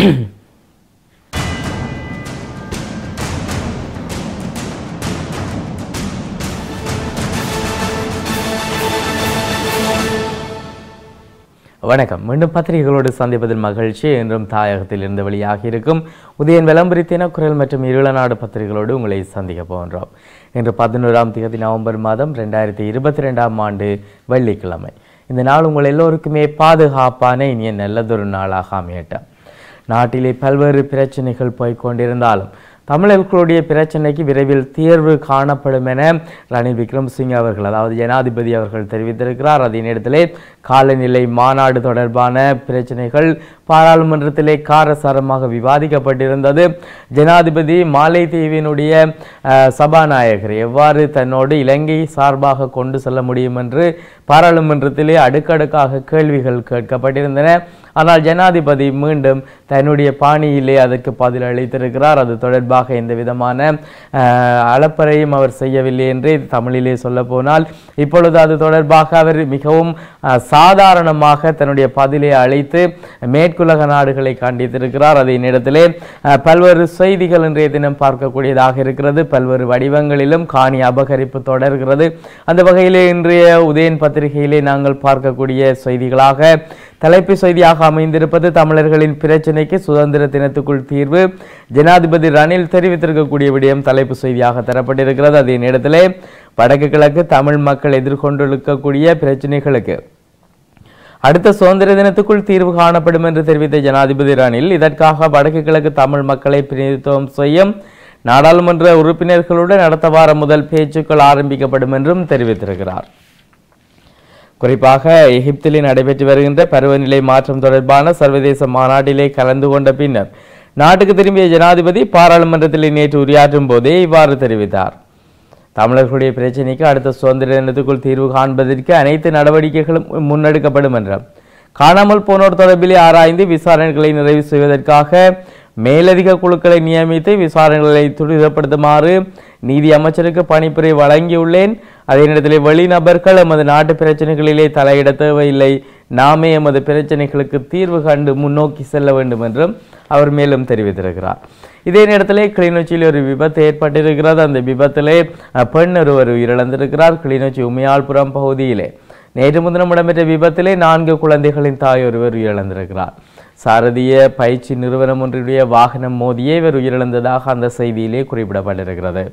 வணக்கம் மீண்டும் பத்திரிகைகளோடு சந்திப்பதில் மகிழ்ச்சி என்றும் தாயகத்தில் இருந்து வெளியாகி இருக்கும் உதயன் விளம்பரி தினக்குரல் மற்றும் இருளநாடு பத்திரிகைகளோடு உங்களை சந்திக்க போகின்றோம் இன்று பதினோராம் தேதி நவம்பர் மாதம் ரெண்டாயிரத்தி இருபத்தி ரெண்டாம் ஆண்டு வெள்ளிக்கிழமை இந்த நாள் உங்கள் எல்லோருக்குமே பாதுகாப்பான இனிய நல்லதொரு நாளாக அமையட்டும் நாட்டிலே பல்வேறு பிரச்சனைகள் போய்க் கொண்டிருந்தாலும் தமிழர்களுடைய பிரச்சனைக்கு விரைவில் தீர்வு காணப்படும் என ரணில் விக்ரமசிங்க அவர்கள் அதாவது ஜனாதிபதி அவர்கள் தெரிவித்திருக்கிறார் அதே நேரத்திலே காலநிலை மாநாடு தொடர்பான பிரச்சனைகள் பாராளுமன்றத்திலே காரசாரமாக விவாதிக்கப்பட்டிருந்தது ஜனாதிபதி மாலைத்தீவினுடைய அஹ், சபாநாயகர் எவ்வாறு தன்னோடு இலங்கை சார்பாக கொண்டு செல்ல முடியும் என்று பாராளுமன்றத்திலே அடுக்கடுக்காக கேள்விகள் கேட்கப்பட்டிருந்தன ஆனால் ஜனாதிபதி மீண்டும் தன்னுடைய பாணியிலே அதற்கு பதில் அளித்திருக்கிறார் அது தொடர்பாக எந்த விதமான அஹ், அளப்பறையும் அவர் செய்யவில்லை என்றே தமிழிலே சொல்ல போனால் இப்பொழுது அது தொடர்பாக அவர் மிகவும் அஹ், சாதாரணமாக தன்னுடைய பதிலை அளித்து மேற்குலக நாடுகளை கண்டித்திருக்கிறார் அதே நேரத்திலே அஹ், பல்வேறு செய்திகள் இன்றைய தினம் பார்க்கக்கூடியதாக இருக்கிறது பல்வேறு வடிவங்களிலும் காணி அபகரிப்பு தொடர்கிறது அந்த வகையிலே இன்றைய உதயன் பத்திரிகையிலே நாங்கள் பார்க்கக்கூடிய செய்திகளாக தலைப்பு செய்தியாக அமைந்திருப்பது தமிழர்களின் பிரச்சினைக்கு சுதந்திர தினத்துக்குள் தீர்வு ஜனாதிபதி ரணில் தெரிவித்திருக்கக்கூடிய விடயம் தலைப்பு செய்தியாக தரப்பட்டிருக்கிறது அதே நேரத்திலே வடக்கு கிழக்கு தமிழ் மக்கள் எதிர்கொண்டிருக்கக்கூடிய பிரச்சனைகளுக்கு அடுத்த சுதந்திர தினத்துக்குள் தீர்வு காணப்படும் என்று தெரிவித்த ஜனாதிபதி ரணில் இதற்காக வடக்கு கிழக்கு தமிழ் மக்களை பிரதிநிதித்துவம் செய்யும் நாடாளுமன்ற உறுப்பினர்களுடன் அடுத்த வாரம் முதல் பேச்சுக்கள் ஆரம்பிக்கப்படும் என்றும் தெரிவித்திருக்கிறார் குறிப்பாக எகிப்திலே நடைபெற்று வருகின்ற பருவநிலை மாற்றம் தொடர்பான சர்வதேச மாநாட்டிலே கலந்து கொண்ட பின்னர் நாட்டுக்கு திரும்பிய ஜனாதிபதி பாராளுமன்றத்திலே நேற்று உரையாற்றும் போதே இவ்வாறு தெரிவித்தார் தமிழர்களுடைய பிரச்சினைக்கு அடுத்த சுதந்திர தினத்துக்குள் தீர்வு காண்பதற்கு அனைத்து நடவடிக்கைகளும் முன்னெடுக்கப்படும் என்றார் காணாமல் போனோர் தொடர்பிலே ஆராய்ந்து விசாரணைகளை நிறைவு செய்வதற்காக மேலதிக குழுக்களை நியமித்து விசாரணைகளை துரிதப்படுத்துமாறு நீதி அமைச்சருக்கு பணிப்புரை வழங்கியுள்ளேன் அதே நேரத்தில் வெளிநபர்கள் எமது நாட்டு பிரச்சனைகளிலே தலையிட தேவையில்லை நாமே எமது பிரச்சனைகளுக்கு தீர்வு கண்டு முன்னோக்கி செல்ல வேண்டும் என்றும் அவர் மேலும் தெரிவித்திருக்கிறார் இதே நேரத்திலே கிளிநொச்சியில் ஒரு விபத்து ஏற்பட்டிருக்கிறது அந்த விபத்திலே அஹ், பெண் ஒருவர் உயிரிழந்திருக்கிறார் கிளிநொச்சி உமையாள்புரம் பகுதியிலே நேற்று முன்தினம் இடம்பெற்ற விபத்திலே நான்கு குழந்தைகளின் தாய் ஒருவர் உயிரிழந்திருக்கிறார் சாரதிய பயிற்சி நிறுவனம் ஒன்றினுடைய வாகனம் மோதியே இவர் உயிரிழந்ததாக அந்த செய்தியிலே குறிப்பிடப்பட்டிருக்கிறது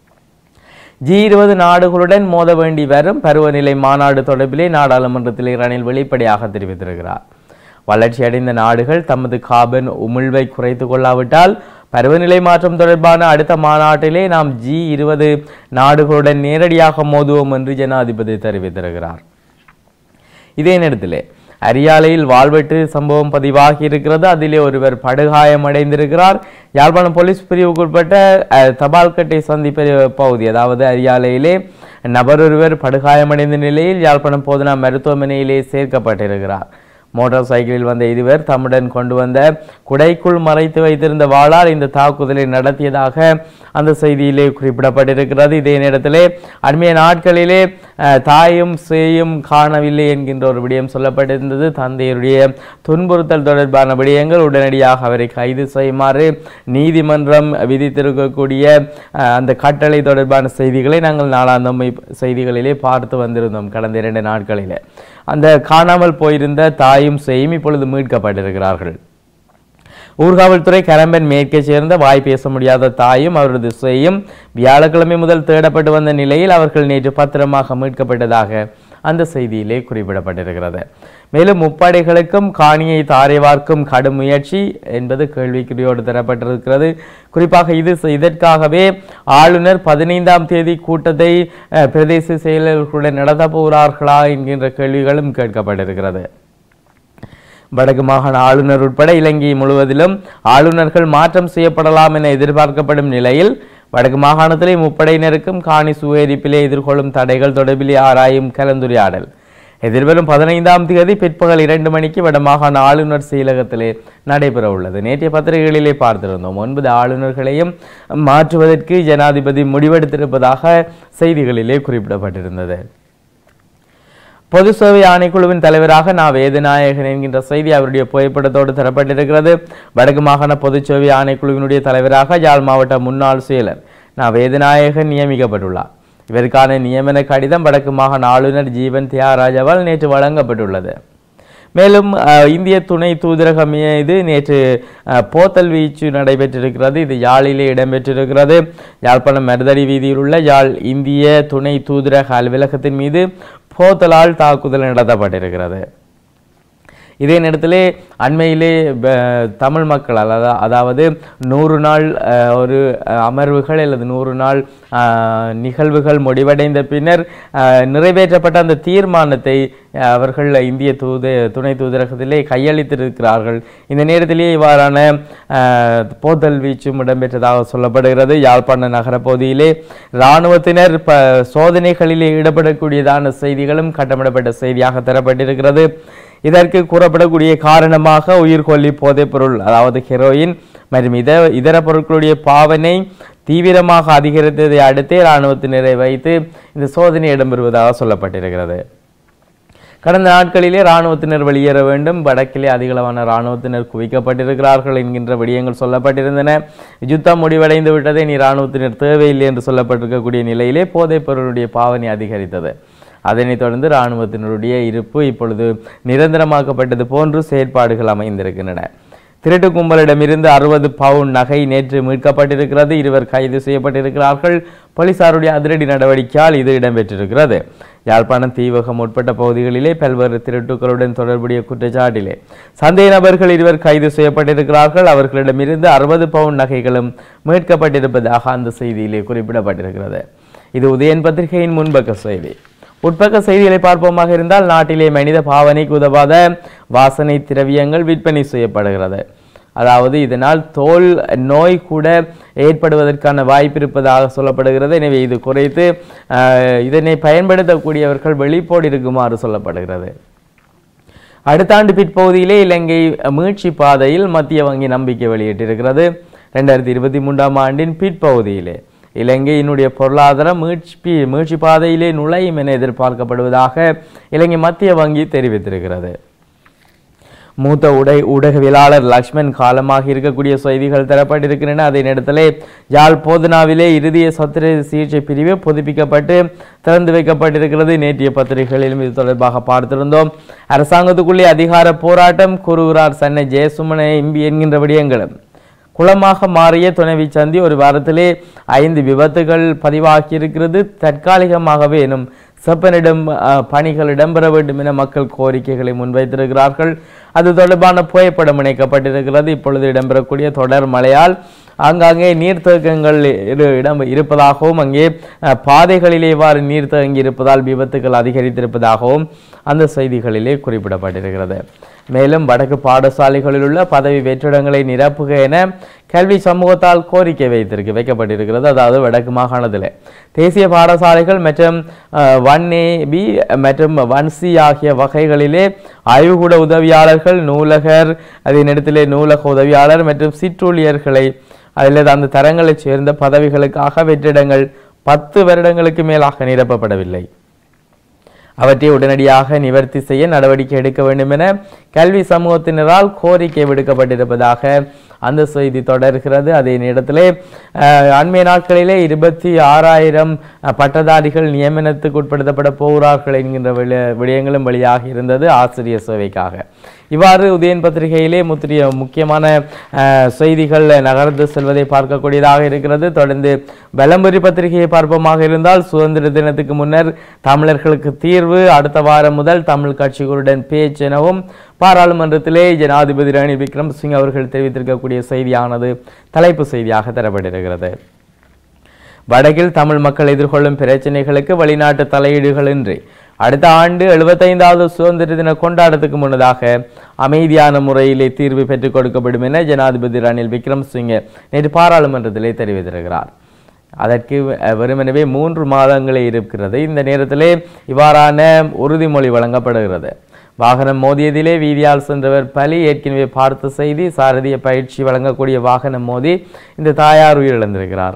ஜி இருபது நாடுகளுடன் மோத வேண்டி வரும் பருவநிலை மாநாடு தொடர்பிலே நாடாளுமன்றத்தில் ரணில் வெளிப்படையாக தெரிவித்திருக்கிறார் வளர்ச்சியடைந்த நாடுகள் தமது கார்பன் உமிழ்வை குறைத்து கொள்ளாவிட்டால் பருவநிலை மாற்றம் தொடர்பான அடுத்த மாநாட்டிலே நாம் ஜி இருபது நாடுகளுடன் நேரடியாக மோதுவோம் என்று ஜனாதிபதி தெரிவித்திருக்கிறார் இதே நேரத்திலே அரியாலையில் வாழ்வெட்டு சம்பவம் பதிவாகி இருக்கிறது அதிலே ஒருவர் படுகாயமடைந்திருக்கிறார் யாழ்ப்பாணம் போலீஸ் பிரிவுக்குட்பட்ட அஹ், தபால்கட்டை சந்திப்பு பகுதி அதாவது அரியாலையிலே நபர் ஒருவர் படுகாயமடைந்த நிலையில் யாழ்ப்பாணம் போதனா மருத்துவமனையிலே சேர்க்கப்பட்டிருக்கிறார் மோட்டார் சைக்கிளில் வந்த இருவர் தம்முடன் கொண்டு வந்த குடைக்குள் மறைத்து வைத்திருந்த வாளால் இந்த தாக்குதலை நடத்தியதாக அந்த செய்தியிலே குறிப்பிடப்பட்டிருக்கிறது இதே நேரத்திலே அண்மைய நாட்களிலே அஹ், தாயும் சேயும் காணவில்லை என்கின்ற ஒரு விடயம் சொல்லப்பட்டிருந்தது தந்தையருடைய துன்புறுத்தல் தொடர்பான விடயங்கள் உடனடியாக அவரை கைது செய்யுமாறு நீதிமன்றம் விதித்திருக்கக்கூடிய அஹ், அந்த கட்டளை தொடர்பான செய்திகளை நாங்கள் நாளாந்தமை செய்திகளிலே பார்த்து வந்திருந்தோம் கடந்த இரண்டு நாட்களிலே அந்த காணாமல் போயிருந்த தாயும் சேயும் இப்பொழுது மீட்கப்பட்டிருக்கிறார்கள் ஊர்காவல்துறை கரம்பன் மேற்கே சேர்ந்த வாய் பேச முடியாத தாயும் அவரது சேயும் வியாழக்கிழமை முதல் தேடப்பட்டு வந்த நிலையில் அவர்கள் நேற்று பத்திரமாக மீட்கப்பட்டதாக அந்த செய்தியிலே குறிப்பிடப்பட்டிருக்கிறது மேலும் முப்படைகளுக்கும் காணியை தாரை வார்க்கும் கடும் முயற்சி என்பது கேள்விக்குறியோடு தரப்பட்டிருக்கிறது குறிப்பாக இது இதற்காகவே ஆளுநர் பதினைந்தாம் தேதி கூட்டத்தை அஹ், பிரதேச செயலர்களுடன் நடத்தப் போகிறார்களா என்கின்ற கேள்விகளும் கேட்கப்பட்டிருக்கிறது வடக்கு மாகாண ஆளுநர் உட்பட இலங்கை முழுவதிலும் ஆளுநர்கள் மாற்றம் செய்யப்படலாம் என எதிர்பார்க்கப்படும் நிலையில் வடக்கு மாகாணத்திலே முப்படையினருக்கும் காணி சுவேரிப்பிலே எதிர்கொள்ளும் தடைகள் தொடர்பிலே ஆராயும் கலந்துரையாடல் எதிர்வரும் பதினைந்தாம் தேதி பிற்பகல் இரண்டு மணிக்கு வடமாகாண ஆளுநர் செயலகத்திலே நடைபெற உள்ளது நேற்றைய பத்திரிகைகளிலே பார்த்திருந்தோம் ஒன்பது ஆளுநர்களையும் மாற்றுவதற்கு ஜனாதிபதி முடிவெடுத்திருப்பதாக செய்திகளிலே குறிப்பிடப்பட்டிருந்தது பொது சேவை ஆணைக்குழுவின் தலைவராக நா வேதநாயகன் என்கின்ற செய்தி அவருடைய புகைப்படத்தோடு தரப்பட்டிருக்கிறது வடக்கு மாகாண பொது சேவை ஆணைக்குழுவினுடைய தலைவராக யாழ் மாவட்ட முன்னாள் செயலர் நா வேதநாயகன் நியமிக்கப்பட்டுள்ளார் இவருக்கான நியமன கடிதம் வடக்கு மாகாண ஆளுநர் ஜீவன் தியாகராஜாவால் நேற்று வழங்கப்பட்டுள்ளது மேலும் அஹ், இந்திய துணை தூதரகம் மீது நேற்று அஹ், போத்தல் வீச்சு நடைபெற்றிருக்கிறது இது யாழிலே இடம்பெற்றிருக்கிறது யாழ்ப்பாணம் மருதடி வீதியில் உள்ள யாழ் இந்திய துணை தூதரக அலுவலகத்தின் மீது போத்தலால் தாக்குதல் நடத்தப்பட்டிருக்கிறது இதே நேரத்திலே அண்மையிலே ப- தமிழ் மக்கள் அதாவது அதாவது நூறு நாள் அஹ், ஒரு அஹ், அமர்வுகள் அல்லது நூறு நாள் அஹ், நிகழ்வுகள் முடிவடைந்த பின்னர் அஹ், நிறைவேற்றப்பட்ட அந்த தீர்மானத்தை அஹ், அவர்கள் இந்திய தூது துணை தூதரகத்திலே கையளித்திருக்கிறார்கள் இந்த நேரத்திலே இவ்வாறான அஹ், போத்தல் வீச்சும் இடம்பெற்றதாக சொல்லப்படுகிறது யாழ்ப்பாண நகர பகுதியிலே இராணுவத்தினர் ப சோதனைகளிலே ஈடுபடக்கூடியதான செய்திகளும் கட்டமிடப்பட்ட செய்தியாக தரப்பட்டிருக்கிறது இதற்கு கூறப்படக்கூடிய காரணமாக உயிர்கொல்லி போதைப் பொருள் அதாவது ஹெரோயின் மற்றும் இத இதர பொருட்களுடைய பாவனை தீவிரமாக அதிகரித்ததை அடுத்தே இராணுவத்தினரை வைத்து இந்த சோதனை இடம்பெறுவதாக சொல்லப்பட்டிருக்கிறது கடந்த நாட்களிலே இராணுவத்தினர் வெளியேற வேண்டும் வடக்கிலே அதிகளவான இராணுவத்தினர் குவிக்கப்பட்டிருக்கிறார்கள் என்கின்ற விடயங்கள் சொல்லப்பட்டிருந்தன யுத்தம் முடிவடைந்து விட்டதை நீ இராணுவத்தினர் தேவையில்லை என்று சொல்லப்பட்டிருக்கக்கூடிய நிலையிலே போதைப் பொருளுடைய பாவனை அதிகரித்தது அதனைத் தொடர்ந்து இராணுவத்தினருடைய இருப்பு இப்பொழுது நிரந்தரமாக்கப்பட்டது போன்று செயற்பாடுகள் அமைந்திருக்கின்றன திருட்டு கும்பலிடமிருந்து அறுபது பவுன் நகை நேற்று மீட்கப்பட்டிருக்கிறது இருவர் கைது செய்யப்பட்டிருக்கிறார்கள் போலீசாருடைய அதிரடி நடவடிக்கையால் இது இடம்பெற்றிருக்கிறது யாழ்ப்பாணம் தீவகம் உட்பட்ட பகுதிகளிலே பல்வேறு திருட்டுக்களுடன் தொடர்புடைய குற்றச்சாட்டிலே சந்தேக நபர்கள் இருவர் கைது செய்யப்பட்டிருக்கிறார்கள் அவர்களிடமிருந்து அறுபது பவுன் நகைகளும் மீட்கப்பட்டிருப்பதாக அந்த செய்தியிலே குறிப்பிடப்பட்டிருக்கிறது இது உதயன் பத்திரிகையின் முன்பக்க செய்தி உட்பக்க செய்திகளை பார்ப்போமாக இருந்தால் நாட்டிலே மனித பாவனைக்கு உதவாத வாசனை திரவியங்கள் விற்பனை செய்யப்படுகிறது அதாவது இதனால் தோல் நோய் கூட ஏற்படுவதற்கான வாய்ப்பு இருப்பதாக சொல்லப்படுகிறது எனவே இது குறைத்து அஹ், இதனை பயன்படுத்தக்கூடியவர்கள் வெளிப்போடு இருக்குமாறு சொல்லப்படுகிறது அடுத்த ஆண்டு பிற்பகுதியிலே இலங்கை மீட்சி பாதையில் மத்திய வங்கி நம்பிக்கை வெளியிட்டிருக்கிறது ரெண்டாயிரத்தி இருபத்தி மூன்றாம் ஆண்டின் பிற்பகுதியிலே இலங்கையினுடைய பொருளாதாரம் மீட்சி மீட்சி பாதையிலே நுழையும் என எதிர்பார்க்கப்படுவதாக இலங்கை மத்திய வங்கி தெரிவித்திருக்கிறது மூத்த உடை ஊடகவியலாளர் லக்ஷ்மன் காலமாக இருக்கக்கூடிய செய்திகள் தரப்பட்டிருக்கின்றன அதே நேரத்திலே யாழ் போதனாவிலே இறுதிய சத்திர சிகிச்சை பிரிவு புதுப்பிக்கப்பட்டு திறந்து வைக்கப்பட்டிருக்கிறது நேற்றைய பத்திரிகைகளிலும் இது தொடர்பாக பார்த்திருந்தோம் அரசாங்கத்துக்குள்ளே அதிகார போராட்டம் கூறுகிறார் சென்னை ஜெயசுமன எம்பி என்கின்ற விடயங்களும் குளமாக மாறிய துணைவி சந்தி ஒரு வாரத்திலே ஐந்து விபத்துகள் பதிவாகி இருக்கிறது தற்காலிகமாகவே எனும் செப்பனிடம் அஹ், பணிகள் இடம்பெற வேண்டும் என மக்கள் கோரிக்கைகளை முன்வைத்திருக்கிறார்கள் அது தொடர்பான புகைப்படம் இணைக்கப்பட்டிருக்கிறது இப்பொழுது இடம்பெறக்கூடிய தொடர் மழையால் ஆங்காங்கே நீர்த்தேக்கங்கள் இரு இடம் இருப்பதாகவும் அங்கே அஹ், பாதைகளிலே இவ்வாறு நீர் தேங்கி இருப்பதால் விபத்துகள் அதிகரித்திருப்பதாகவும் அந்த செய்திகளிலே குறிப்பிடப்பட்டிருக்கிறது மேலும் வடக்கு பாடசாலைகளில் உள்ள பதவி வெற்றிடங்களை நிரப்புக என கல்வி சமூகத்தால் கோரிக்கை வைத்திருக்கு வைக்கப்பட்டிருக்கிறது அதாவது வடக்கு மாகாணத்தில் தேசிய பாடசாலைகள் மற்றும் ஒன் ஏ பி மற்றும் ஒன் சி ஆகிய வகைகளிலே ஆய்வுகூட உதவியாளர்கள் நூலகர் அதே நேரத்திலே நூலக உதவியாளர் மற்றும் சிற்றூழியர்களை அதில் அந்த தரங்களைச் சேர்ந்த பதவிகளுக்காக வெற்றிடங்கள் பத்து வருடங்களுக்கு மேலாக நிரப்பப்படவில்லை அவற்றை உடனடியாக நிவர்த்தி செய்ய நடவடிக்கை எடுக்க வேண்டும் என கல்வி சமூகத்தினரால் கோரிக்கை விடுக்கப்பட்டிருப்பதாக அந்த செய்தி தொடர்கிறது அதே நேரத்திலே அஹ், அண்மைய நாட்களிலே இருபத்தி ஆறாயிரம் அஹ், பட்டதாரிகள் நியமனத்துக்கு உட்படுத்தப்பட போகிறார்கள் என்கின்ற விள- விடயங்களும் வெளியாகி இருந்தது ஆசிரியர் சேவைக்காக இவ்வாறு உதயன் பத்திரிகையிலே முத்திரிய முக்கியமான அஹ், செய்திகள் நகர்ந்து செல்வதை பார்க்கக்கூடியதாக இருக்கிறது தொடர்ந்து பலம்புரி பத்திரிகையை பார்ப்போமாக இருந்தால் சுதந்திர தினத்துக்கு முன்னர் தமிழர்களுக்கு தீர்வு அடுத்த வாரம் முதல் தமிழ் கட்சிகளுடன் பேச்சு எனவும் பாராளுமன்றத்திலே ஜனாதிபதி ரணில் விக்ரமசிங்க அவர்கள் தெரிவித்திருக்கக்கூடிய செய்தியானது தலைப்பு செய்தியாக தரப்பட்டிருக்கிறது வடக்கில் தமிழ் மக்கள் எதிர்கொள்ளும் பிரச்சனைகளுக்கு வெளிநாட்டு தலையீடுகளின்றி அடுத்த ஆண்டு எழுபத்தைந்தாவது சுதந்திர தின கொண்டாட்டத்துக்கு முன்னதாக அமைதியான முறையிலே தீர்வு பெற்றுக் கொடுக்கப்படும் என ஜனாதிபதி ரணில் விக்ரமசிங்கே நேற்று பாராளுமன்றத்திலே தெரிவித்திருக்கிறார் அதற்கு அஹ், வெறுமனவே மூன்று மாதங்களே இருக்கிறது இந்த நேரத்திலே இவ்வாறான உறுதிமொழி வழங்கப்படுகிறது வாகனம் மோதியதிலே வீதியால் சென்றவர் பலி ஏற்கனவே பார்த்த செய்தி சாரதிய பயிற்சி வழங்கக்கூடிய வாகனம் மோதி இந்த தாயார் உயிரிழந்திருக்கிறார்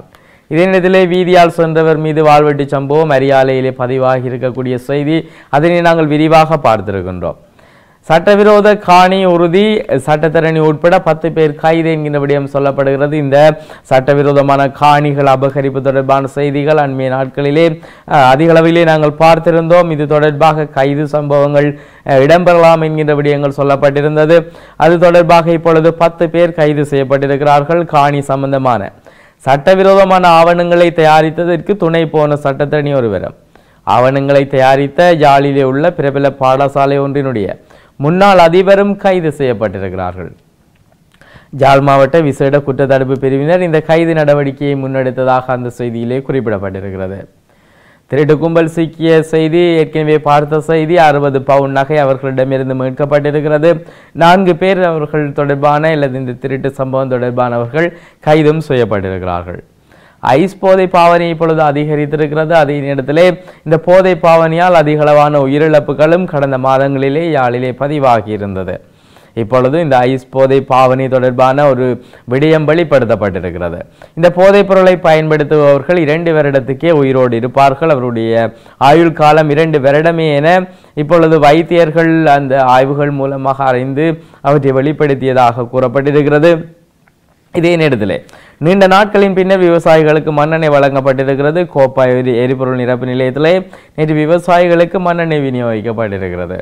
இதே நேரத்திலே வீதியால் சென்றவர் மீது வாழ்வெட்டு சம்பவம் அரியாலையிலே பதிவாகி இருக்கக்கூடிய செய்தி அதனை நாங்கள் விரிவாக பார்த்திருக்கின்றோம் சட்டவிரோத காணி உறுதி சட்டத்தரணி உட்பட பத்து பேர் கைது என்கின்ற விடயம் சொல்லப்படுகிறது இந்த சட்டவிரோதமான காணிகள் அபகரிப்பு தொடர்பான செய்திகள் அண்மைய நாட்களிலே அஹ், அதிக அளவிலே நாங்கள் பார்த்திருந்தோம் இது தொடர்பாக கைது சம்பவங்கள் அஹ், இடம்பெறலாம் என்கின்ற விடயங்கள் சொல்லப்பட்டிருந்தது அது தொடர்பாக இப்பொழுது பத்து பேர் கைது செய்யப்பட்டிருக்கிறார்கள் காணி சம்பந்தமான சட்டவிரோதமான ஆவணங்களை தயாரித்ததற்கு துணை போன சட்டத்தரணி ஒருவரும் ஆவணங்களை தயாரித்த யாழிலே உள்ள பிரபல பாடசாலை ஒன்றினுடைய முன்னாள் அதிபரும் கைது செய்யப்பட்டிருக்கிறார்கள் ஜாழ் மாவட்ட விசேட குற்றத்தடுப்பு பிரிவினர் இந்த கைது நடவடிக்கையை முன்னெடுத்ததாக அந்த செய்தியிலே குறிப்பிடப்பட்டிருக்கிறது திருட்டு கும்பல் சிக்கிய செய்தி ஏற்கனவே பார்த்த செய்தி அறுபது பவுன் நகை அவர்களிடமிருந்து மீட்கப்பட்டிருக்கிறது நான்கு பேர் அவர்கள் தொடர்பான அல்லது இந்த திருட்டு சம்பவம் தொடர்பானவர்கள் கைதும் செய்யப்பட்டிருக்கிறார்கள் ஐஸ் போதை பாவனை இப்பொழுது அதிகரித்திருக்கிறது அதே நேரத்திலே இந்த போதை பாவனையால் அதிகளவான உயிரிழப்புகளும் கடந்த மாதங்களிலே யாழிலே பதிவாகி இருந்தது இப்பொழுது இந்த ஐஸ் போதை பாவனை தொடர்பான ஒரு விடயம் வெளிப்படுத்தப்பட்டிருக்கிறது இந்த போதைப் பொருளை பயன்படுத்துபவர்கள் இரண்டு வருடத்துக்கே உயிரோடு இருப்பார்கள் அவருடைய ஆயுள் காலம் இரண்டு வருடமே என இப்பொழுது வைத்தியர்கள் அந்த ஆய்வுகள் மூலமாக அறிந்து அவற்றை வெளிப்படுத்தியதாக கூறப்பட்டிருக்கிறது இதே நேரத்திலே நீண்ட நாட்களின் பின்னர் விவசாயிகளுக்கு மண்ணெண்ணெய் வழங்கப்பட்டிருக்கிறது கோப்பாய் எரி- எரிபொருள் நிரப்பு நிலையத்திலே நேற்று விவசாயிகளுக்கு மண்ணெண்ணெய் விநியோகிக்கப்பட்டிருக்கிறது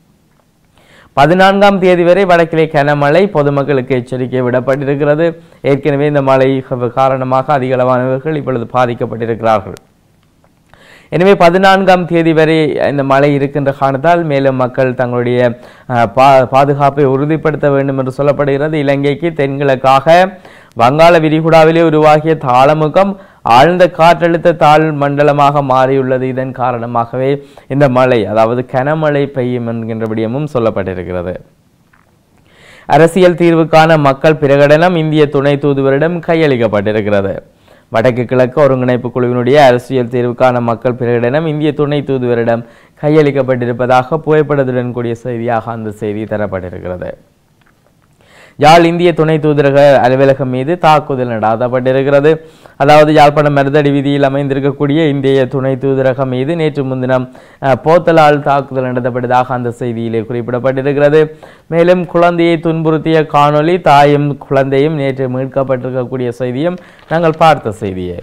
பதினான்காம் தேதி வரை வடக்கிலே கனமழை பொதுமக்களுக்கு எச்சரிக்கை விடப்பட்டிருக்கிறது ஏற்கனவே இந்த மழை காரணமாக அதிக அளவானவர்கள் இப்பொழுது பாதிக்கப்பட்டிருக்கிறார்கள் எனவே பதினான்காம் தேதி வரை இந்த மழை இருக்கின்ற காரணத்தால் மேலும் மக்கள் தங்களுடைய அஹ், பா பாதுகாப்பை உறுதிப்படுத்த வேண்டும் என்று சொல்லப்படுகிறது இலங்கைக்கு தென்கிழக்காக வங்காள விரிகுடாவிலே உருவாகிய தாளமுகம் ஆழ்ந்த காற்றழுத்த தாழ் மண்டலமாக மாறியுள்ளது இதன் காரணமாகவே இந்த மழை அதாவது கனமழை பெய்யும் என்கின்ற விடயமும் சொல்லப்பட்டிருக்கிறது அரசியல் தீர்வுக்கான மக்கள் பிரகடனம் இந்திய துணை தூதுவரிடம் கையளிக்கப்பட்டிருக்கிறது வடக்கு கிழக்கு ஒருங்கிணைப்பு குழுவினுடைய அரசியல் தீர்வுக்கான மக்கள் பிரகடனம் இந்திய துணை தூதுவரிடம் கையளிக்கப்பட்டிருப்பதாக புகைப்படத்துடன் கூடிய செய்தியாக அந்த செய்தி தரப்பட்டிருக்கிறது யாழ் இந்திய துணை தூதரக அலுவலகம் மீது தாக்குதல் நடாத்தப்பட்டிருக்கிறது அதாவது யாழ்ப்பாணம் மருதடி வீதியில் அமைந்திருக்கக்கூடிய இந்திய துணை தூதரகம் மீது நேற்று முன்தினம் அஹ், போத்தலால் தாக்குதல் நடத்தப்பட்டதாக அந்த செய்தியிலே குறிப்பிடப்பட்டிருக்கிறது மேலும் குழந்தையை துன்புறுத்திய காணொளி தாயும் குழந்தையும் நேற்று மீட்கப்பட்டிருக்கக்கூடிய செய்தியும் நாங்கள் பார்த்த செய்தியே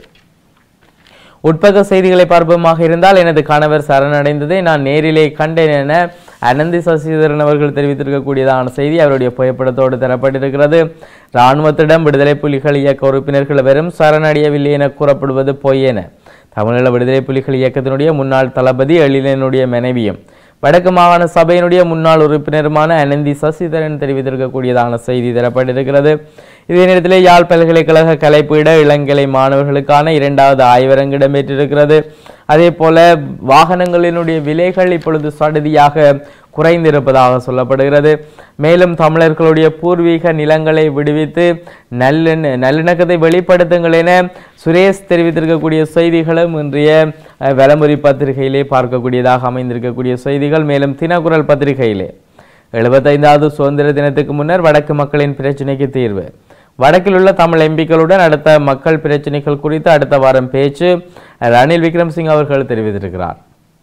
உட்பக்க செய்திகளை பார்ப்போமாக இருந்தால் எனது கணவர் சரணடைந்ததை நான் நேரிலே கண்டேன் என அனந்தி சசிதரன் அவர்கள் தெரிவித்திருக்கக்கூடியதான செய்தி அவருடைய புகைப்படத்தோடு தரப்பட்டிருக்கிறது இராணுவத்திடம் விடுதலை புலிகள் இயக்க உறுப்பினர்கள் வெறும் சரணடையவில்லை என கூறப்படுவது பொய் என தமிழீழ விடுதலை புலிகள் இயக்கத்தினுடைய முன்னாள் தளபதி எழிலனுடைய மனைவியும் வடக்கு மாகாண சபையினுடைய முன்னாள் உறுப்பினருமான அனந்தி சசிதரன் தெரிவித்திருக்கக்கூடியதான செய்தி தரப்பட்டிருக்கிறது இதே நேரத்திலே யாழ் பல்கலைக்கழக கலைப்பீட இளங்கலை மாணவர்களுக்கான இரண்டாவது ஆய்வரங்கு இடம்பெற்றிருக்கிறது அதே போல வாகனங்களினுடைய விலைகள் இப்பொழுது சடுதியாக குறைந்திருப்பதாக சொல்லப்படுகிறது மேலும் தமிழர்களுடைய பூர்வீக நிலங்களை விடுவித்து நல்லெண்ண நல்லிணக்கத்தை வெளிப்படுத்துங்கள் என சுரேஷ் தெரிவித்திருக்கக்கூடிய செய்திகளும் இன்றைய அஹ், வலமுறை பத்திரிகையிலே பார்க்கக்கூடியதாக அமைந்திருக்கக்கூடிய செய்திகள் மேலும் தினக்குரல் பத்திரிகையிலே எழுபத்தைந்தாவது சுதந்திர தினத்துக்கு முன்னர் வடக்கு மக்களின் பிரச்சினைக்கு தீர்வு வடக்கில் உள்ள தமிழ் எம்பிக்களுடன் அடுத்த மக்கள் பிரச்சினைகள் குறித்து அடுத்த வாரம் பேச்சு ரணில் விக்ரம்சிங் அவர்கள் தெரிவித்திருக்கிறார்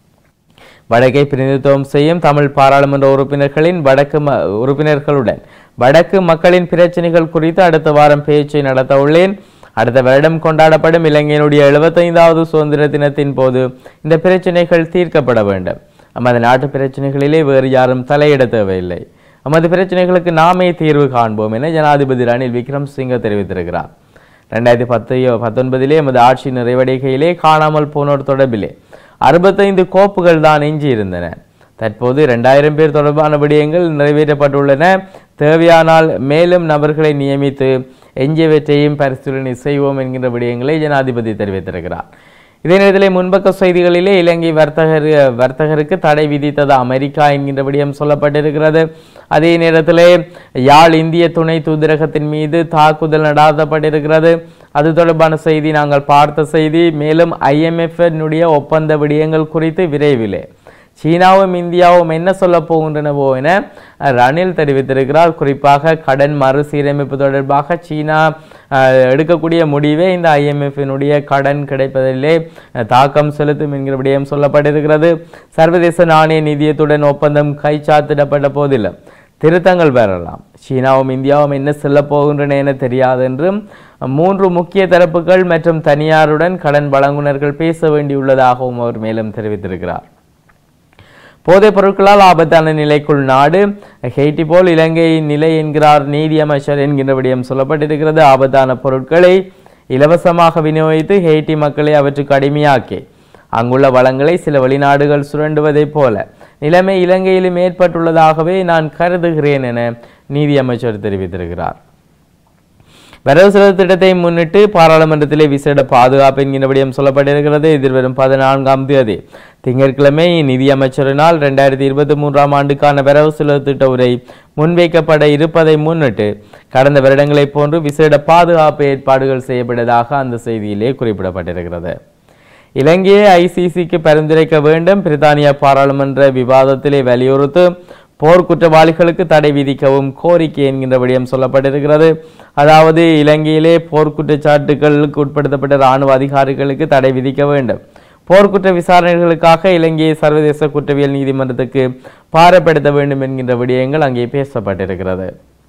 வடக்கை பிரதிநிதித்துவம் செய்யும் தமிழ் பாராளுமன்ற உறுப்பினர்களின் வடக்கு ம உறுப்பினர்களுடன் வடக்கு மக்களின் பிரச்சனைகள் குறித்து அடுத்த வாரம் பேச்சை நடத்த உள்ளேன் அடுத்த வருடம் கொண்டாடப்படும் இலங்கையினுடைய எழுபத்தைந்தாவது சுதந்திர தினத்தின் போது இந்த பிரச்சனைகள் தீர்க்கப்பட வேண்டும் நமது நாட்டு பிரச்சனைகளிலே வேறு யாரும் தலையிட தேவையில்லை நமது பிரச்சனைகளுக்கு நாமே தீர்வு காண்போம் என ஜனாதிபதி ரணில் விக்ரம்சிங்க தெரிவித்திருக்கிறார் ரெண்டாயிரத்தி பத்து பத்தொன்பதிலே எமது ஆட்சி நிறைவடைகையிலே காணாமல் போனோர் தொடர்பிலே அறுபத்தைந்து கோப்புகள் தான் எஞ்சி இருந்தன தற்போது இரண்டாயிரம் பேர் தொடர்பான விடயங்கள் நிறைவேற்றப்பட்டுள்ளன தேவையானால் மேலும் நபர்களை நியமித்து எஞ்சியவற்றையும் பரிசீலனை செய்வோம் என்கின்ற விடயங்களை ஜனாதிபதி தெரிவித்திருக்கிறார் இதே நேரத்தில் முன்பக்க செய்திகளிலே இலங்கை வர்த்தகர் வர்த்தகருக்கு தடை விதித்தது அமெரிக்கா என்கின்ற விடயம் சொல்லப்பட்டிருக்கிறது அதே நேரத்திலே யாழ் இந்திய துணை தூதரகத்தின் மீது தாக்குதல் நடாத்தப்பட்டிருக்கிறது அது தொடர்பான செய்தி நாங்கள் பார்த்த செய்தி மேலும் IMF னுடைய ஒப்பந்த விடயங்கள் குறித்து விரைவிலே சீனாவும் இந்தியாவும் என்ன சொல்ல போகின்றனவோ என ரணில் தெரிவித்திருக்கிறார் குறிப்பாக கடன் மறுசீரமைப்பு தொடர்பாக சீனா அஹ், எடுக்கக்கூடிய முடிவே இந்த ஐஎம்எஃபினுடைய கடன் கிடைப்பதிலே அஹ், தாக்கம் செலுத்தும் என்கிற விடயம் சொல்லப்பட்டிருக்கிறது சர்வதேச நாணய நிதியத்துடன் ஒப்பந்தம் கைச்சாத்திடப்பட்ட போதிலும் திருத்தங்கள் பெறலாம் சீனாவும் இந்தியாவும் என்ன செல்ல போகின்றன என தெரியாது என்றும் மூன்று முக்கிய தரப்புகள் மற்றும் தனியாருடன் கடன் வழங்குனர்கள் பேச வேண்டியுள்ளதாகவும் அவர் மேலும் தெரிவித்திருக்கிறார் போதைப் பொருட்களால் ஆபத்தான நிலைக்குள் நாடு ஹெய்டி போல் இலங்கையின் நிலை என்கிறார் நீதி அமைச்சர் என்கின்ற விடயம் சொல்லப்பட்டிருக்கிறது ஆபத்தான பொருட்களை இலவசமாக விநியோகித்து ஹெய்டி மக்களை அவற்றுக்கு அடிமையாக்கி அங்குள்ள வளங்களை சில வெளிநாடுகள் சுரண்டுவதைப் போல நிலைமை இலங்கையிலும் ஏற்பட்டுள்ளதாகவே நான் கருதுகிறேன் என நீதி அமைச்சர் தெரிவித்திருக்கிறார் வரவு செலவு திட்டத்தை முன்னிட்டு பாராளுமன்றத்திலே விசேட பாதுகாப்பு என்கிற விடயம் சொல்லப்பட்டிருக்கிறது எதிர்வரும் பதினான்காம் தேதி திங்கட்கிழமை நிதி அமைச்சரினால் இரண்டாயிரத்தி இருபத்தி மூன்றாம் ஆண்டுக்கான வரவு செலவு திட்ட உரை முன்வைக்கப்பட இருப்பதை முன்னிட்டு கடந்த வருடங்களைப் போன்று விசேட பாதுகாப்பு ஏற்பாடுகள் செய்யப்பட்டதாக அந்த செய்தியிலே குறிப்பிடப்பட்டிருக்கிறது இலங்கையை ஐசிசிக்கு பரிந்துரைக்க வேண்டும் பிரித்தானிய பாராளுமன்ற விவாதத்திலே வலியுறுத்து போர் குற்றவாளிகளுக்கு தடை விதிக்கவும் கோரிக்கை என்கின்ற விடயம் சொல்லப்பட்டிருக்கிறது அதாவது இலங்கையிலே போர் குற்றச்சாட்டுகளுக்கு உட்படுத்தப்பட்ட இராணுவ அதிகாரிகளுக்கு தடை விதிக்க வேண்டும் போர்க்குற்ற விசாரணைகளுக்காக இலங்கையை சர்வதேச குற்றவியல் நீதிமன்றத்துக்கு பாரப்படுத்த வேண்டும் என்கின்ற விடயங்கள் அங்கே பேசப்பட்டிருக்கிறது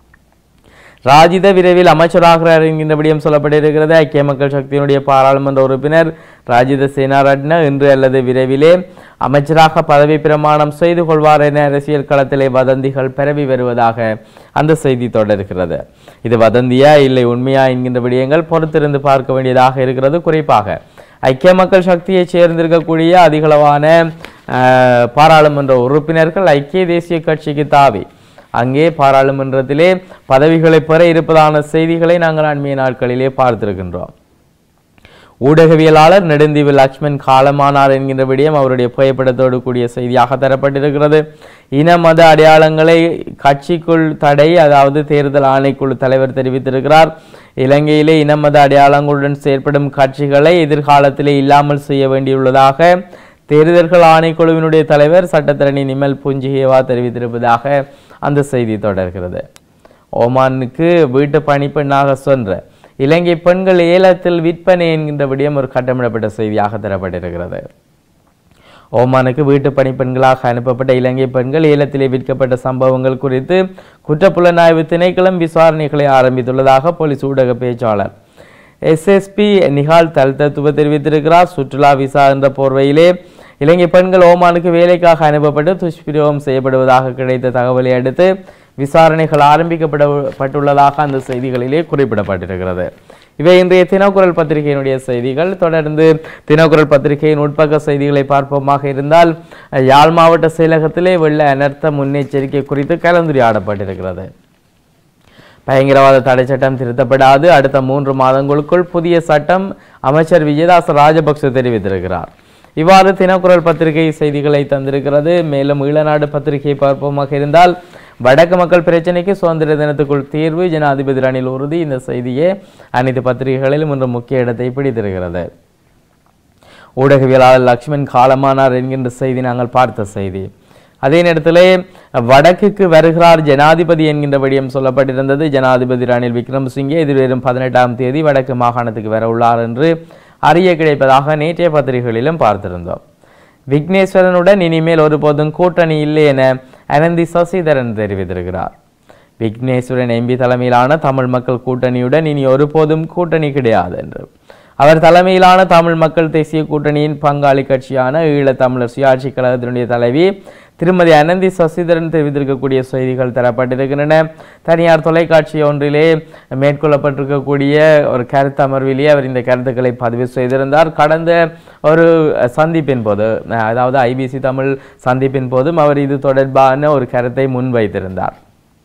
ராஜித விரைவில் அமைச்சராகிறார் என்கின்ற விடயம் சொல்லப்பட்டிருக்கிறது ஐக்கிய மக்கள் சக்தியினுடைய பாராளுமன்ற உறுப்பினர் ராஜித சேனாரட்ன இன்று அல்லது விரைவிலே அமைச்சராக பதவி பிரமாணம் செய்து கொள்வார் என அரசியல் களத்திலே வதந்திகள் பரவி வருவதாக அந்த செய்தி தொடர்கிறது இது வதந்தியா இல்லை உண்மையா என்கின்ற விடயங்கள் பொறுத்திருந்து பார்க்க வேண்டியதாக இருக்கிறது குறிப்பாக ஐக்கிய மக்கள் சக்தியைச் சேர்ந்திருக்கக்கூடிய அதிகளவான அஹ், பாராளுமன்ற உறுப்பினர்கள் ஐக்கிய தேசிய கட்சிக்கு தாவி அங்கே பாராளுமன்றத்திலே பதவிகளை பெற இருப்பதான செய்திகளை நாங்கள் அண்மைய நாட்களிலே பார்த்திருக்கின்றோம் ஊடகவியலாளர் நெடுந்தீவு லக்ஷ்மண் காலமானார் என்கின்ற விடயம் அவருடைய புகைப்படத்தோடு கூடிய செய்தியாக தரப்பட்டிருக்கிறது இன மத அடையாளங்களை கட்சிக்குள் தடை அதாவது தேர்தல் ஆணைக்குழு தலைவர் தெரிவித்திருக்கிறார் இலங்கையிலே இன மத அடையாளங்களுடன் செயற்படும் கட்சிகளை எதிர்காலத்திலே இல்லாமல் செய்ய வேண்டியுள்ளதாக தேர்தல்கள் ஆணைக்குழுவினுடைய தலைவர் சட்டத்தரணி நிமல் புஞ்சிகேவா தெரிவித்திருப்பதாக அந்த செய்தி தொடர்கிறது ஓமானுக்கு வீட்டு பணிப்பெண்ணாக சென்ற இலங்கை பெண்கள் ஏலத்தில் விற்பனை என்கின்ற விடயம் ஒரு கட்டமிடப்பட்ட செய்தியாக தரப்பட்டிருக்கிறது ஓமானுக்கு வீட்டு பணிப்பெண்களாக அனுப்பப்பட்ட இலங்கை பெண்கள் ஏலத்திலே விற்கப்பட்ட சம்பவங்கள் குறித்து குற்றப்புலனாய்வு திணைக்களம் விசாரணைகளை ஆரம்பித்துள்ளதாக போலீஸ் ஊடக பேச்சாளர் எஸ்எஸ்பி நிகால் தல்தத்துவ தெரிவித்திருக்கிறார் சுற்றுலா விசா என்ற போர்வையிலே இலங்கை பெண்கள் ஓமானுக்கு வேலைக்காக அனுப்பப்பட்டு துஷ்பிரயோகம் செய்யப்படுவதாக கிடைத்த தகவலை அடுத்து விசாரணைகள் ஆரம்பிக்கப்படப்பட்டுள்ளதாக அந்த செய்திகளிலே குறிப்பிடப்பட்டிருக்கிறது இவை இன்றைய தினக்குரல் பத்திரிகையினுடைய செய்திகள் தொடர்ந்து தினக்குரல் பத்திரிகையின் உட்பக்க செய்திகளை பார்ப்போமாக இருந்தால் யாழ் மாவட்ட செயலகத்திலே வெள்ள அனர்த்த முன்னெச்சரிக்கை குறித்து கலந்துரையாடப்பட்டிருக்கிறது பயங்கரவாத தடை சட்டம் திருத்தப்படாது அடுத்த மூன்று மாதங்களுக்குள் புதிய சட்டம் அமைச்சர் விஜயதாச ராஜபக்ச தெரிவித்திருக்கிறார் இவ்வாறு தினக்குரல் பத்திரிகை செய்திகளை தந்திருக்கிறது மேலும் ஈழநாடு பத்திரிகையை பார்ப்போமாக இருந்தால் வடக்கு மக்கள் பிரச்சனைக்கு சுதந்திர தினத்துக்குள் தீர்வு ஜனாதிபதி ரணில் உறுதி இந்த செய்தியே அனைத்து பத்திரிகைகளிலும் இன்று முக்கிய இடத்தை பிடித்திருக்கிறது ஊடகவியலாளர் லக்ஷ்மண் காலமானார் என்கின்ற செய்தி நாங்கள் பார்த்த செய்தி அதே நேரத்திலே வடக்குக்கு வருகிறார் ஜனாதிபதி என்கின்ற விடயம் சொல்லப்பட்டிருந்தது ஜனாதிபதி ரணில் விக்ரமசிங்கே எதிர்வரும் பதினெட்டாம் தேதி வடக்கு மாகாணத்துக்கு வர உள்ளார் என்று அறிய கிடைப்பதாக நேற்றைய பத்திரிகைகளிலும் பார்த்திருந்தோம் விக்னேஸ்வரனுடன் இனிமேல் ஒருபோதும் கூட்டணி இல்லை என அனந்தி சசிதரன் தெரிவித்திருக்கிறார் விக்னேஸ்வரன் எம்பி தலைமையிலான தமிழ் மக்கள் கூட்டணியுடன் இனி ஒருபோதும் கூட்டணி கிடையாது என்று அவர் தலைமையிலான தமிழ் மக்கள் தேசிய கூட்டணியின் பங்காளி கட்சியான ஈழத் தமிழர் சுயாட்சி கழகத்தினுடைய தலைவி திருமதி அனந்தி சசிதரன் தெரிவித்திருக்கக்கூடிய செய்திகள் தரப்பட்டிருக்கின்றன தனியார் தொலைக்காட்சி ஒன்றிலே மேற்கொள்ளப்பட்டிருக்கக்கூடிய ஒரு கருத்து அமர்விலே அவர் இந்த கருத்துக்களை பதிவு செய்திருந்தார் கடந்த ஒரு சந்திப்பின் போது அதாவது ஐபிசி தமிழ் சந்திப்பின் போதும் அவர் இது தொடர்பான ஒரு கருத்தை முன்வைத்திருந்தார்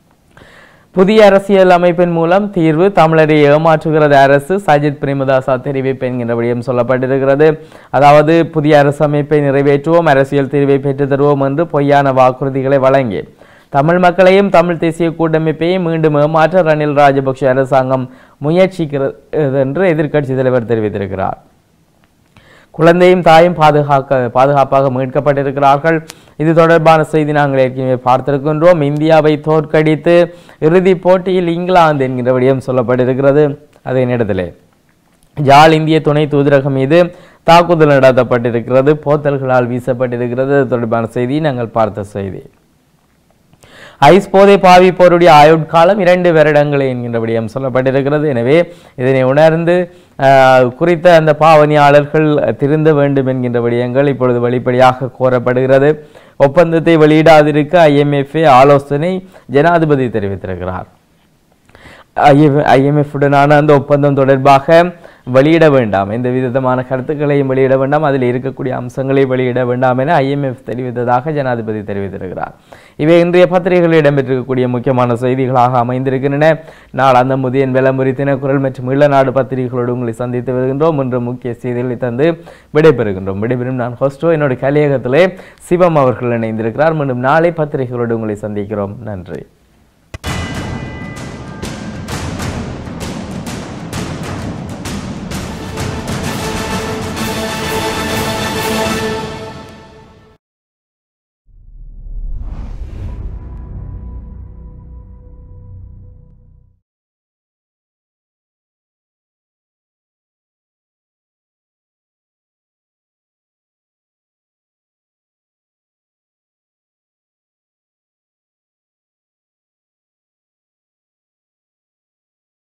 புதிய அரசியல் அமைப்பின் மூலம் தீர்வு தமிழரை ஏமாற்றுகிறது அரசு சஜித் பிரேமதாசா தெரிவிப்பு என்கின்ற விடயம் சொல்லப்பட்டிருக்கிறது அதாவது புதிய அரசு அமைப்பை நிறைவேற்றுவோம் அரசியல் தீர்வை பெற்றுத் தருவோம் என்று பொய்யான வாக்குறுதிகளை வழங்கி தமிழ் மக்களையும் தமிழ் தேசிய கூட்டமைப்பையும் மீண்டும் ஏமாற்ற ரணில் ராஜபக்ஷ அரசாங்கம் முயற்சிக்கிறது என்று எதிர்க்கட்சி தலைவர் தெரிவித்திருக்கிறார் குழந்தையும் தாயும் பாதுகாக்க பாதுகாப்பாக மீட்கப்பட்டிருக்கிறார்கள் இது தொடர்பான செய்தி நாங்கள் ஏற்கனவே பார்த்திருக்கின்றோம் இந்தியாவை தோற்கடித்து இறுதிப் போட்டியில் இங்கிலாந்து என்கிற விடயம் சொல்லப்பட்டிருக்கிறது அதே நேரத்திலே யாழ் இந்திய துணை தூதரகம் மீது தாக்குதல் நடத்தப்பட்டிருக்கிறது போத்தல்களால் வீசப்பட்டிருக்கிறது அது தொடர்பான செய்தி நாங்கள் பார்த்த செய்தி ஐஸ் போதை பாவிப்போருடைய ஆயுட்காலம் இரண்டு வருடங்கள் என்கின்ற விடயம் சொல்லப்பட்டிருக்கிறது எனவே இதனை உணர்ந்து ஆஹ், குறித்த அந்த பாவனையாளர்கள் திருந்த வேண்டும் என்கின்ற விடயங்கள் இப்பொழுது வெளிப்படையாக கோரப்படுகிறது ஒப்பந்தத்தை வெளியிடாதிருக்க ஐஎம்எஃப்ஏ ஆலோசனை ஜனாதிபதி தெரிவித்திருக்கிறார் ஐஎம்எஃப் உடனான அந்த ஒப்பந்தம் தொடர்பாக வெளியிட வேண்டாம் எந்த விதமான கருத்துக்களையும் வெளியிட வேண்டாம் அதில் இருக்கக்கூடிய அம்சங்களை வெளியிட வேண்டாம் என ஐஎம்எஃப் தெரிவித்ததாக ஜனாதிபதி தெரிவித்திருக்கிறார் இவை இன்றைய பத்திரிகைகளில் இடம்பெற்றிருக்கக்கூடிய முக்கியமான செய்திகளாக அமைந்திருக்கின்றன நாள் அந்த முதியன் விளம்பரி தினக்குரல் மற்றும் இளநாடு பத்திரிகைகளோடு உங்களை சந்தித்து வருகின்றோம் இன்று முக்கிய செய்திகளை தந்து விடைபெறுகின்றோம் விடைபெறும் நான் ஹோஸ்டோ என்னுடைய கலையகத்திலே சிவம் அவர்கள் இணைந்திருக்கிறார் மீண்டும் நாளை பத்திரிகைகளோடு உங்களை சந்திக்கிறோம் நன்றி